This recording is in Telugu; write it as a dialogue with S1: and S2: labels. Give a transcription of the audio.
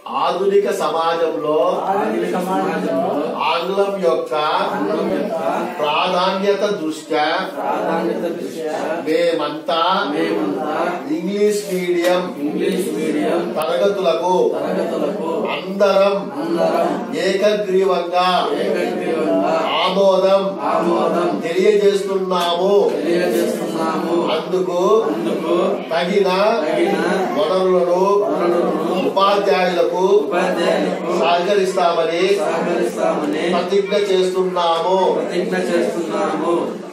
S1: ఆధునిక సమాజంలో
S2: ఆధునిక సమాజంలో
S1: ఆంగ్లం యొక్క
S2: ఆంగ్లం యొక్క
S1: ప్రాధాన్యత దృష్ట్యా
S2: ప్రాధాన్యత దృష్ట్యా
S1: మేమంతా
S2: మేమంతా
S1: ఇంగ్లీష్ మీడియం
S2: ఇంగ్లీష్ మీడియం
S1: తరగతులకు
S2: తరగతులకు
S1: అందరం
S2: అందరం
S1: ఏకగ్రీవంగా
S2: ఏకగ్రీవంగా
S1: ఆమోదం
S2: ఆమోదం
S1: తెలియజేస్తున్నాము
S2: తెలియజేస్తున్నాము
S1: అందుకు
S2: అందుకు
S1: తగిన
S2: తగిన
S1: వనరులను
S2: వనరులను
S1: ఉపాధ్యాయులకు
S2: ఉపాధ్యాయులకు
S1: సహకరిస్తామని
S2: సహకరిస్తామని
S1: ప్రతిజ్ఞ చేస్తున్నాము
S2: ప్రతిజ్ఞ చేస్తున్నాము